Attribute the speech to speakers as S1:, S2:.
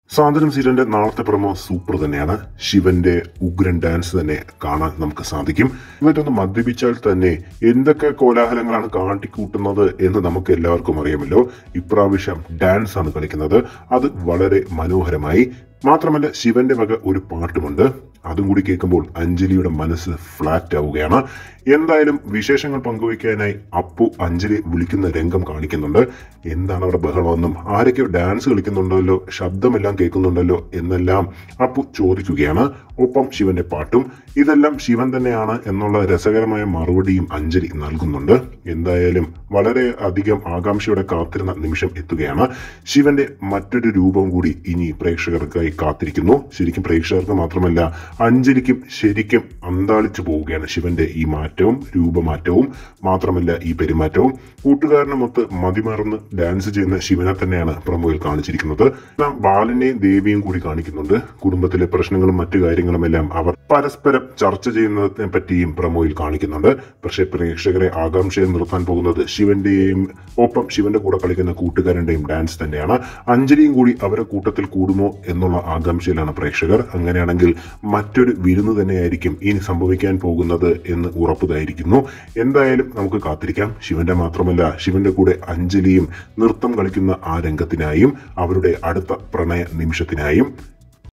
S1: സാന്ത്വനം സീരിയലിന്റെ നാളത്തെ promo super തന്നെയാണ് ശിവന്റെ ഉഗ്രൻ ഡാൻസ് തന്നെ കാണാൻ നമുക്ക് സാധിക്കും ഇവരൊന്ന് മദ്യപിച്ചാൽ തന്നെ എന്തൊക്കെ കോലാഹലങ്ങളാണ് കാട്ടിക്കൂട്ടുന്നത് എന്ന് നമുക്ക് എല്ലാവർക്കും അറിയാമല്ലോ ഇപ്രാവശ്യം ഡാൻസ് ആണ് കളിക്കുന്നത് അത് വളരെ മനോഹരമായി മാത്രമല്ല ശിവന്റെ വക ഒരു പാട്ടുമുണ്ട് അതും കൂടി കേൾക്കുമ്പോൾ അഞ്ജലിയുടെ മനസ്സ് ഫ്ലാറ്റ് ആവുകയാണ് എന്തായാലും വിശേഷങ്ങൾ പങ്കുവയ്ക്കാനായി അപ്പു അഞ്ജലി വിളിക്കുന്ന രംഗം കാണിക്കുന്നുണ്ട് എന്താണ് അവിടെ ബഹളമെന്നും ആരൊക്കെയോ ഡാൻസ് കളിക്കുന്നുണ്ടല്ലോ ശബ്ദമെല്ലാം കേൾക്കുന്നുണ്ടല്ലോ എന്നെല്ലാം അപ്പു ചോദിക്കുകയാണ് ഒപ്പം ശിവന്റെ പാട്ടും ഇതെല്ലാം ശിവൻ തന്നെയാണ് എന്നുള്ള രസകരമായ മറുപടിയും അഞ്ജലി നൽകുന്നുണ്ട് എന്തായാലും വളരെ അധികം ആകാംക്ഷയോടെ കാത്തിരുന്ന നിമിഷം എത്തുകയാണ് ശിവന്റെ മറ്റൊരു രൂപം കൂടി ഇനി പ്രേക്ഷകർക്കായി കാത്തിരിക്കുന്നു ശരിക്കും പ്രേക്ഷകർക്ക് മാത്രമല്ല അഞ്ജലിക്കും ശരിക്കും അന്താളിച്ചു പോവുകയാണ് ശിവന്റെ ഈ മാറ്റവും രൂപമാറ്റവും മാത്രമല്ല ഈ പെരുമാറ്റവും കൂട്ടുകാരനുമൊത്ത് മതിമറന്ന് ഡാൻസ് ചെയ്യുന്ന ശിവനെ തന്നെയാണ് പ്രമോയിൽ കാണിച്ചിരിക്കുന്നത് എന്നാൽ ബാലനെയും ദേവിയും കൂടി കാണിക്കുന്നുണ്ട് കുടുംബത്തിലെ പ്രശ്നങ്ങളും മറ്റു കാര്യങ്ങളും എല്ലാം അവർ പരസ്പരം ചർച്ച ചെയ്യുന്നതിനെ പറ്റിയും പ്രമോയിൽ കാണിക്കുന്നുണ്ട് പക്ഷേ പ്രേക്ഷകരെ ആകാംക്ഷയിൽ നിർത്താൻ പോകുന്നത് ശിവന്റെയും ഒപ്പം ശിവന്റെ കൂടെ കളിക്കുന്ന കൂട്ടുകാരന്റെയും ഡാൻസ് തന്നെയാണ് അഞ്ജലിയും കൂടി അവരെ കൂട്ടത്തിൽ കൂടുമോ എന്നുള്ള ആകാംക്ഷയിലാണ് പ്രേക്ഷകർ അങ്ങനെയാണെങ്കിൽ മറ്റൊരു വിരുന്ന് തന്നെയായിരിക്കും ഇനി സംഭവിക്കാൻ പോകുന്നത് എന്ന് ഉറപ്പുതായിരിക്കുന്നു എന്തായാലും നമുക്ക് കാത്തിരിക്കാം ശിവന്റെ മാത്രമല്ല ശിവന്റെ കൂടെ അഞ്ജലിയും നൃത്തം കളിക്കുന്ന ആ രംഗത്തിനായും അവരുടെ അടുത്ത പ്രണയ നിമിഷത്തിനായും